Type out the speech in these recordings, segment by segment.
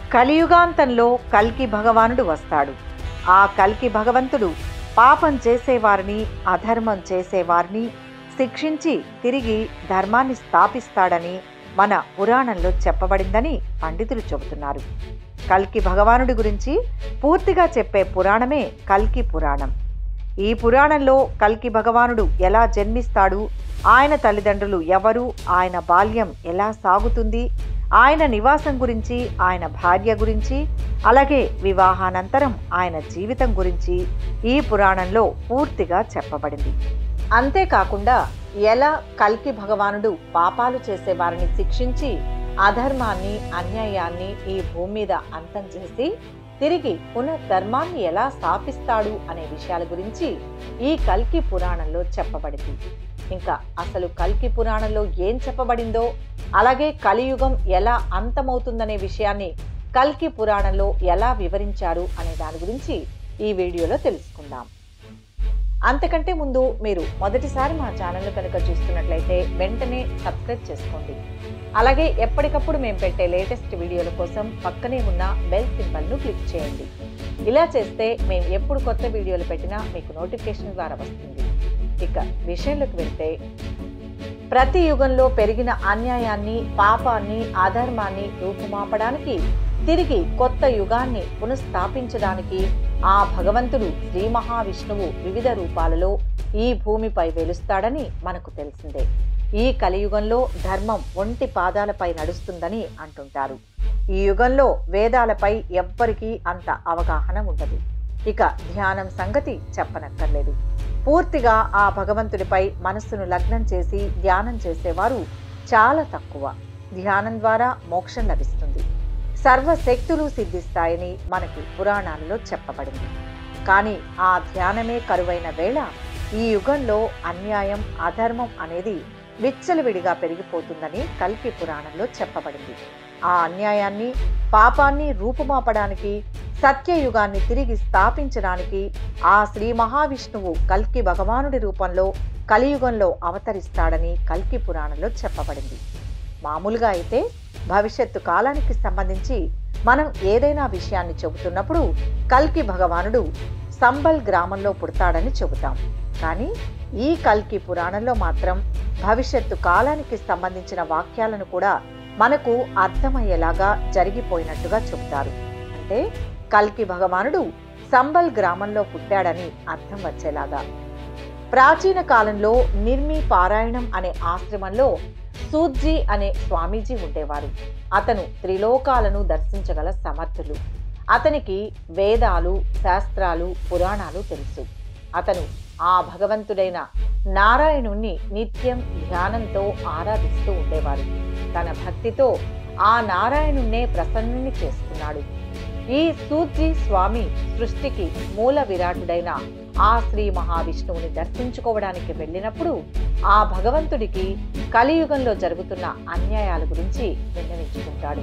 కలియుగాంతంలో కల్కి భగవానుడు వస్తాడు ఆ కల్కి భగవంతుడు పాపం చేసేవారిని అధర్మం చేసేవారిని శిక్షించి తిరిగి ధర్మాన్ని స్థాపిస్తాడని మన పురాణంలో చెప్పబడిందని పండితులు చెబుతున్నారు కల్కి భగవానుడి గురించి పూర్తిగా చెప్పే పురాణమే కల్కి పురాణం ఈ పురాణంలో కల్కి భగవానుడు ఎలా జన్మిస్తాడు ఆయన తల్లిదండ్రులు ఎవరు ఆయన బాల్యం ఎలా సాగుతుంది ఆయన నివాసం గురించి ఆయన భార్య గురించి అలాగే వివాహానంతరం ఆయన జీవితం గురించి ఈ పురాణంలో పూర్తిగా చెప్పబడింది అంతేకాకుండా ఎలా కల్కి భగవానుడు పాపాలు చేసే వారిని శిక్షించి అధర్మాన్ని అన్యాయాన్ని ఈ భూమి మీద అంతం చేసి తిరిగి పునర్ధర్మాన్ని ఎలా స్థాపిస్తాడు అనే విషయాల గురించి ఈ కల్కి పురాణంలో చెప్పబడింది ఇంకా అసలు కల్కి పురాణంలో ఏం చెప్పబడిందో అలాగే కలియుగం ఎలా అంతమవుతుందనే విషయాన్ని కల్కి పురాణంలో ఎలా వివరించారు అనే దాని గురించి ఈ వీడియోలో తెలుసుకుందాం అంతకంటే ముందు మీరు మొదటిసారి మా ఛానల్ కనుక చూస్తున్నట్లయితే వెంటనే సబ్స్క్రైబ్ చేసుకోండి అలాగే ఎప్పటికప్పుడు మేము పెట్టే లేటెస్ట్ వీడియోల కోసం పక్కనే ఉన్న బెల్ సింబల్ను క్లిక్ చేయండి ఇలా చేస్తే మేము ఎప్పుడు కొత్త వీడియోలు పెట్టినా మీకు నోటిఫికేషన్ ద్వారా వస్తుంది ఇక విషయంలోకి వెళ్తే ప్రతి యుగంలో పెరిగిన అన్యాయాన్ని పాపాన్ని అధర్మాన్ని రూపుమాపడానికి తిరిగి కొత్త యుగాన్ని పునఃస్థాపించడానికి ఆ భగవంతుడు శ్రీ మహావిష్ణువు వివిధ రూపాలలో ఈ భూమిపై వెలుస్తాడని మనకు తెలిసిందే ఈ కలియుగంలో ధర్మం ఒంటి పాదాలపై నడుస్తుందని అంటుంటారు ఈ యుగంలో వేదాలపై ఎవ్వరికీ అంత అవగాహన ఉండదు ఇక ధ్యానం సంగతి చెప్పనక్కర్లేదు పూర్తిగా ఆ భగవంతుడిపై మనస్సును లగ్నం చేసి ధ్యానం చేసేవారు చాలా తక్కువ ధ్యానం ద్వారా మోక్షం లభిస్తుంది సర్వశక్తులు సిద్ధిస్తాయని మనకి పురాణాలలో చెప్పబడింది కానీ ఆ ధ్యానమే కరువైన వేళ ఈ యుగంలో అన్యాయం అధర్మం అనేది విచ్చలవిడిగా పెరిగిపోతుందని కల్కి పురాణంలో చెప్పబడింది ఆ అన్యాయాన్ని పాపాన్ని రూపుమాపడానికి సత్యయుగాన్ని తిరిగి స్థాపించడానికి ఆ శ్రీ మహావిష్ణువు కల్కి భగవానుడి రూపంలో కలియుగంలో అవతరిస్తాడని కల్కి పురాణంలో చెప్పబడింది మామూలుగా అయితే భవిష్యత్తు కాలానికి సంబంధించి మనం ఏదైనా విషయాన్ని చెబుతున్నప్పుడు కల్కి భగవానుడు సంబల్ గ్రామంలో పుడతాడని చెబుతాం కానీ ఈ కల్కి పురాణంలో మాత్రం భవిష్యత్తు కాలానికి సంబంధించిన వాక్యాలను కూడా మనకు అర్థమయ్యేలాగా జరిగిపోయినట్టుగా చెబుతారు అంటే కల్కి భగవానుడు సంబల్ గ్రామంలో పుట్టాడని అర్థం వచ్చేలాగా ప్రాచీన కాలంలో నిర్మి పారాయణం అనే ఆశ్రమంలో సూజ్జీ అనే స్వామీజీ ఉండేవారు అతను త్రిలోకాలను దర్శించగల సమర్థులు అతనికి వేదాలు శాస్త్రాలు పురాణాలు తెలుసు అతను ఆ భగవంతుడైన నారాయణుణ్ణి నిత్యం ధ్యానంతో ఆరాధిస్తూ ఉండేవారు తన భక్తితో ఆ నారాయణుణ్ణే ప్రసన్నుని చేసుకున్నాడు ఈ సూర్జీ స్వామి సృష్టికి మూల విరాటుడైన ఆ శ్రీ మహావిష్ణువుని దర్శించుకోవడానికి వెళ్ళినప్పుడు ఆ భగవంతుడికి కలియుగంలో జరుగుతున్న అన్యాయాల గురించి విన్నవించుకుంటాడు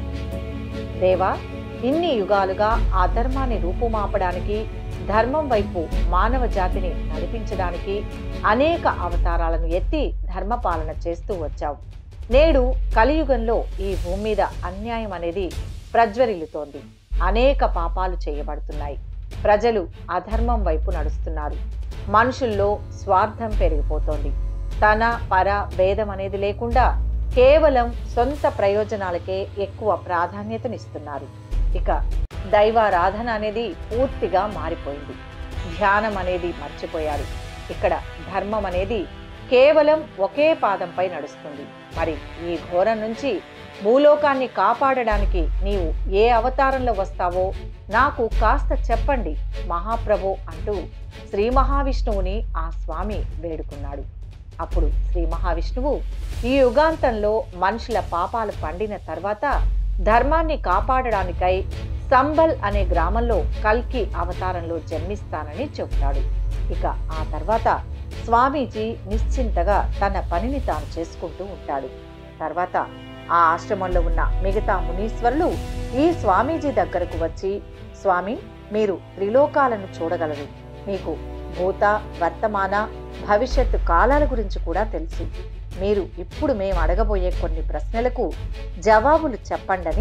దేవా ఇన్ని యుగాలుగా ఆ ధర్మాన్ని రూపుమాపడానికి ధర్మం వైపు మానవ జాతిని నడిపించడానికి అనేక అవతారాలను ఎత్తి ధర్మపాలన చేస్తూ వచ్చావు నేడు కలియుగంలో ఈ భూమి మీద అన్యాయం అనేది ప్రజ్వరిల్లుతోంది అనేక పాపాలు చేయబడుతున్నాయి ప్రజలు అధర్మం వైపు నడుస్తున్నారు మనుషుల్లో స్వార్థం పెరిగిపోతోంది తన పర భేదం అనేది లేకుండా కేవలం సొంత ప్రయోజనాలకే ఎక్కువ ప్రాధాన్యతనిస్తున్నారు ఇక దైవారాధన అనేది పూర్తిగా మారిపోయింది ధ్యానం అనేది మర్చిపోయారు ఇక్కడ ధర్మం అనేది కేవలం ఒకే పాదంపై నడుస్తుంది మరి ఈ ఘోరం నుంచి భూలోకాన్ని కాపాడడానికి నీవు ఏ అవతారంలో వస్తావో నాకు కాస్త చెప్పండి మహాప్రభు అంటూ శ్రీ మహావిష్ణువుని ఆ స్వామి వేడుకున్నాడు అప్పుడు శ్రీ మహావిష్ణువు ఈ యుగాంతంలో మనుషుల పాపాలు పండిన తర్వాత ధర్మాన్ని కాపాడడానికై సంబల్ అనే గ్రామంలో కల్కి అవతారంలో జన్మిస్తానని చెబుతాడు ఇక ఆ తర్వాత స్వామీజీ నిశ్చింతగా తన పనిని తాను చేసుకుంటూ ఉంటాడు తర్వాత ఆ ఆశ్రమంలో ఉన్న మిగతా మునీశ్వరులు ఈ స్వామీజీ దగ్గరకు వచ్చి స్వామి మీరు త్రిలోకాలను చూడగలరు మీకు భూత వర్తమాన భవిష్యత్తు కాలాల గురించి కూడా తెలుసు మీరు ఇప్పుడు మేము అడగబోయే కొన్ని ప్రశ్నలకు జవాబులు చెప్పండని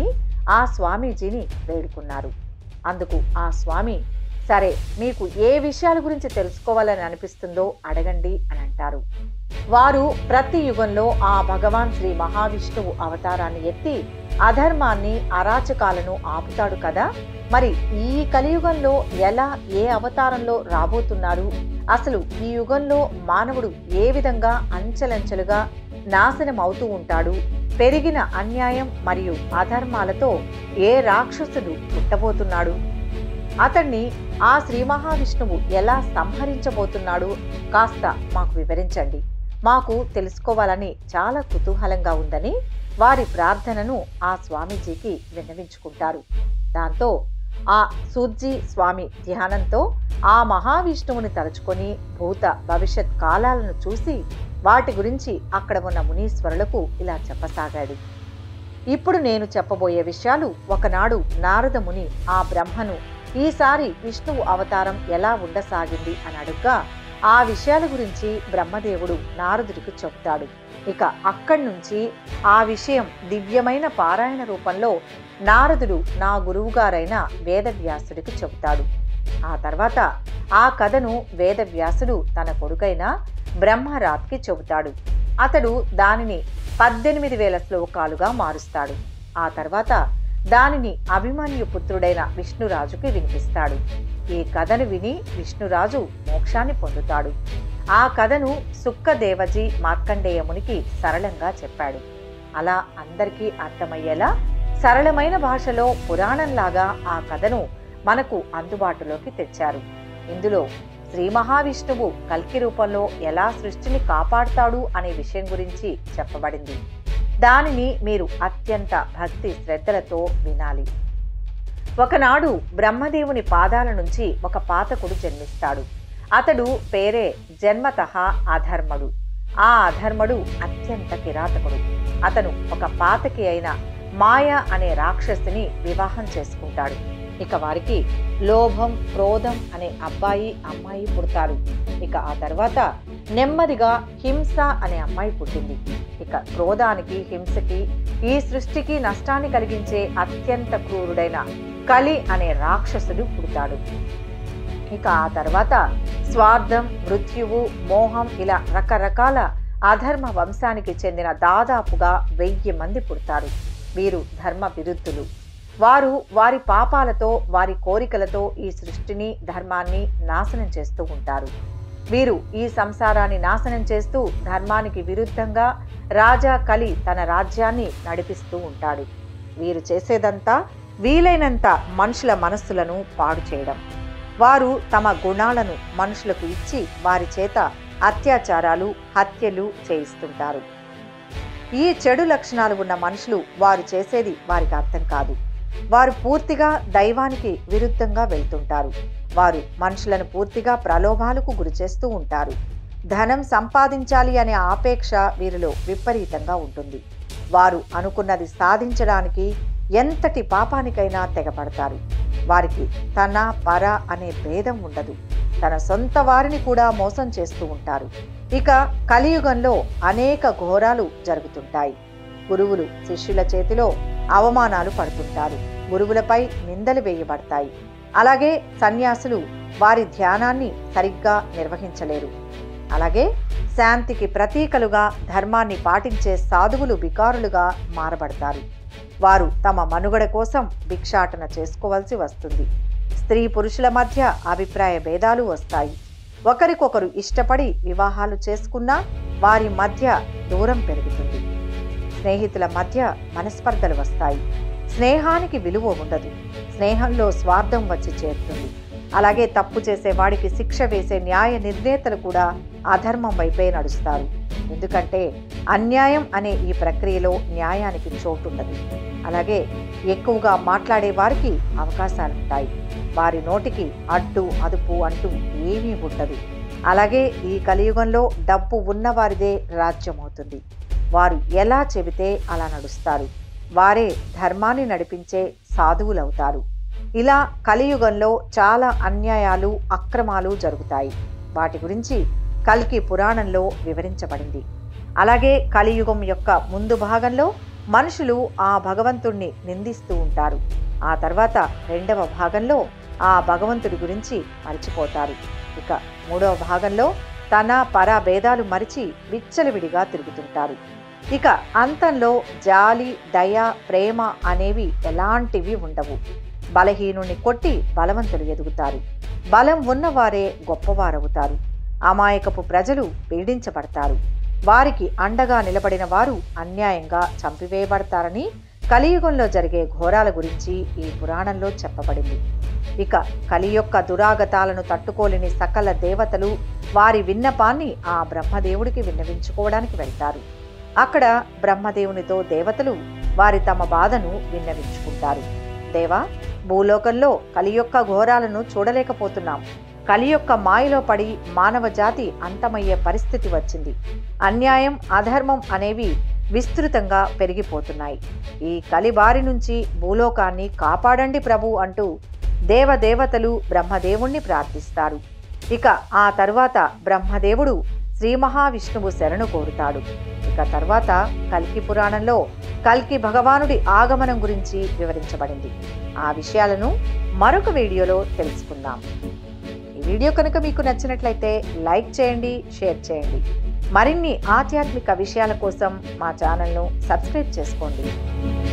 ఆ స్వామీజీని వేడుకున్నారు అందుకు ఆ స్వామి సరే మీకు ఏ విషయాల గురించి తెలుసుకోవాలని అనిపిస్తుందో అడగండి అని అంటారు వారు ప్రతి యుగంలో ఆ భగవాన్ శ్రీ మహావిష్ణువు అవతారాన్ని ఎత్తి అధర్మాన్ని అరాచకాలను ఆపుతాడు కదా మరి ఈ కలియుగంలో ఎలా ఏ అవతారంలో రాబోతున్నారు అసలు ఈ యుగంలో మానవుడు ఏ విధంగా అంచెలంచెలుగా నాశనం అవుతూ ఉంటాడు పెరిగిన అన్యాయం మరియు అధర్మాలతో ఏ రాక్షసుడు పుట్టబోతున్నాడు అతన్ని ఆ శ్రీ మహావిష్ణువు ఎలా సంహరించబోతున్నాడు కాస్త మాకు వివరించండి మాకు తెలుసుకోవాలని చాలా కుతూహలంగా ఉందని వారి ప్రార్థనను ఆ స్వామీజీకి విన్నవించుకుంటారు దాంతో ఆ సూర్జీ స్వామి ధ్యానంతో ఆ మహావిష్ణువుని తలుచుకొని భూత భవిష్యత్ కాలాలను చూసి వాటి గురించి అక్కడ ఉన్న మునీశ్వరులకు ఇలా చెప్పసాగాడు ఇప్పుడు నేను చెప్పబోయే విషయాలు ఒకనాడు నారద ముని ఆ బ్రహ్మను ఈసారి విష్ణువు అవతారం ఎలా ఉండసాగింది అని అడుగ్గా ఆ విషయాల గురించి బ్రహ్మదేవుడు నారదుడికి చెబుతాడు ఇక అక్కడి నుంచి ఆ విషయం దివ్యమైన పారాయణ రూపంలో నారదుడు నా గురువుగారైన వేదవ్యాసుడికి చెబుతాడు ఆ తర్వాత ఆ కథను వేదవ్యాసుడు తన కొడుకైన బ్రహ్మరాత్కి చెబుతాడు అతడు దానిని పద్దెనిమిది వేల శ్లోకాలుగా మారుస్తాడు ఆ తర్వాత దానిని అభిమన్యు పుత్రుడైన విష్ణురాజుకి వినిపిస్తాడు ఈ కథను విని విష్ణురాజు మోక్షాన్ని పొందుతాడు ఆ కథను సుక్కదేవజీ మార్కండేయమునికి సరళంగా చెప్పాడు అలా అందరికీ అర్థమయ్యేలా సరళమైన భాషలో పురాణంలాగా ఆ కథను మనకు అందుబాటులోకి తెచ్చారు ఇందులో శ్రీ మహావిష్ణువు కల్కి రూపంలో ఎలా సృష్టిని కాపాడుతాడు అనే విషయం గురించి చెప్పబడింది దానిని మీరు అత్యంత భక్తి శ్రద్ధలతో వినాలి ఒకనాడు బ్రహ్మదేవుని పాదాల నుంచి ఒక పాతకుడు జన్మిస్తాడు అతడు పేరే జన్మతః అధర్మడు ఆ అధర్మడు అత్యంత కిరాతకుడు అతను ఒక పాతకి అయిన మాయ అనే రాక్షసిని వివాహం చేసుకుంటాడు ఇక వారికి లోభం క్రోధం అనే అబ్బాయి అమ్మాయి పుడతారు ఇక ఆ తర్వాత నెమ్మదిగా హింస అనే అమ్మాయి పుట్టింది ఇక క్రోధానికి హింసకి ఈ సృష్టికి నష్టాన్ని కలిగించే అత్యంత క్రూరుడైన కలి అనే రాక్షసుడు పుడతాడు ఇక ఆ తర్వాత స్వార్థం మృత్యువు మోహం ఇలా రకరకాల అధర్మ వంశానికి చెందిన దాదాపుగా వెయ్యి మంది పుడతారు వీరు ధర్మ విరుద్ధులు వారు వారి పాపాలతో వారి కోరికలతో ఈ సృష్టిని ధర్మాన్ని నాశనం చేస్తూ ఉంటారు వీరు ఈ సంసారాన్ని నాశనం చేస్తూ ధర్మానికి విరుద్ధంగా రాజా కలి తన రాజ్యాన్ని నడిపిస్తూ ఉంటాడు వీరు చేసేదంతా వీలైనంత మనుషుల మనస్సులను పాడు చేయడం వారు తమ గుణాలను మనుషులకు ఇచ్చి వారి చేత అత్యాచారాలు హత్యలు చేయిస్తుంటారు ఈ చెడు లక్షణాలు ఉన్న మనుషులు వారు చేసేది వారికి అర్థం కాదు వారు పూర్తిగా దైవానికి విరుద్ధంగా వెళ్తుంటారు వారు మనుషులను పూర్తిగా ప్రలోభాలకు గురిచేస్తూ ఉంటారు ధనం సంపాదించాలి అనే ఆపేక్ష వీరిలో విపరీతంగా ఉంటుంది వారు అనుకున్నది సాధించడానికి ఎంతటి పాపానికైనా తెగపడతారు వారికి తన పర అనే భేదం ఉండదు తన సొంత వారిని కూడా మోసం చేస్తూ ఉంటారు ఇక కలియుగంలో అనేక ఘోరాలు జరుగుతుంటాయి గురువులు శిష్యుల చేతిలో అవమానాలు పడుతుంటారు గురువులపై నిందలు వేయబడతాయి అలాగే సన్యాసులు వారి ధ్యానాన్ని సరిగ్గా నిర్వహించలేరు అలాగే శాంతికి ప్రతీకలుగా ధర్మాన్ని పాటించే సాధువులు వికారులుగా మారబడతారు వారు తమ మనుగడ కోసం భిక్షాటన చేసుకోవాల్సి వస్తుంది స్త్రీ పురుషుల మధ్య అభిప్రాయ భేదాలు వస్తాయి ఒకరికొకరు ఇష్టపడి వివాహాలు చేసుకున్నా వారి మధ్య దూరం పెరుగుతుంది స్నేహితుల మధ్య మనస్పర్ధలు వస్తాయి స్నేహానికి విలువ ఉండదు స్నేహంలో స్వార్థం వచ్చి చేరుతుంది అలాగే తప్పు చేసే వాడికి శిక్ష వేసే న్యాయ నిర్ణేతలు కూడా అధర్మం వైపే నడుస్తారు ఎందుకంటే అన్యాయం అనే ఈ ప్రక్రియలో న్యాయానికి చోటుండదు అలాగే ఎక్కువగా మాట్లాడే వారికి అవకాశాలుంటాయి వారి నోటికి అడ్డు అదుపు అంటూ ఏమీ ఉండదు అలాగే ఈ కలియుగంలో డబ్బు ఉన్నవారిదే రాజ్యం అవుతుంది వారు ఎలా చెబితే అలా నడుస్తారు వారే ధర్మాన్ని నడిపించే సాధువులవుతారు ఇలా కలియుగంలో చాలా అన్యాయాలు అక్రమాలు జరుగుతాయి వాటి గురించి కల్కి పురాణంలో వివరించబడింది అలాగే కలియుగం యొక్క ముందు భాగంలో మనుషులు ఆ భగవంతుణ్ణి నిందిస్తూ ఉంటారు ఆ తర్వాత రెండవ భాగంలో ఆ భగవంతుడి గురించి మరిచిపోతారు ఇక మూడవ భాగంలో తన పర భేదాలు మరిచి విచ్చలవిడిగా తిరుగుతుంటారు ఇక అంతంలో జాలి దయ ప్రేమ అనేవి ఎలాంటివి ఉండవు బలహీనుని కొట్టి బలవంతులు ఎదుగుతారు బలం ఉన్నవారే గొప్పవారవుతారు అమాయకపు ప్రజలు పీడించబడతారు వారికి అండగా నిలబడిన వారు అన్యాయంగా చంపివేయబడతారని కలియుగంలో జరిగే ఘోరాల గురించి ఈ పురాణంలో చెప్పబడింది ఇక కలి యొక్క దురాగతాలను తట్టుకోలేని సకల దేవతలు వారి విన్నపాన్ని ఆ బ్రహ్మదేవుడికి విన్నవించుకోవడానికి వెళ్తారు అక్కడ బ్రహ్మదేవునితో దేవతలు వారి తమ బాధను విన్నవించుకుంటారు దేవా భూలోకంలో కలి యొక్క ఘోరాలను చూడలేకపోతున్నాం కలి యొక్క మాయలో పడి మానవ జాతి అంతమయ్యే పరిస్థితి వచ్చింది అన్యాయం అధర్మం అనేవి విస్తృతంగా పెరిగిపోతున్నాయి ఈ కలి బారి నుంచి భూలోకాన్ని కాపాడండి ప్రభు అంటూ దేవదేవతలు బ్రహ్మదేవుణ్ణి ప్రార్థిస్తారు ఇక ఆ తరువాత బ్రహ్మదేవుడు శ్రీ మహావిష్ణువు శరణు కోరుతాడు ఇక తర్వాత కల్కి పురాణంలో కల్కి భగవానుడి ఆగమనం గురించి వివరించబడింది ఆ విషయాలను మరొక వీడియోలో తెలుసుకుందాం ఈ వీడియో కనుక మీకు నచ్చినట్లయితే లైక్ చేయండి షేర్ చేయండి మరిన్ని ఆధ్యాత్మిక విషయాల కోసం మా ఛానల్ను సబ్స్క్రైబ్ చేసుకోండి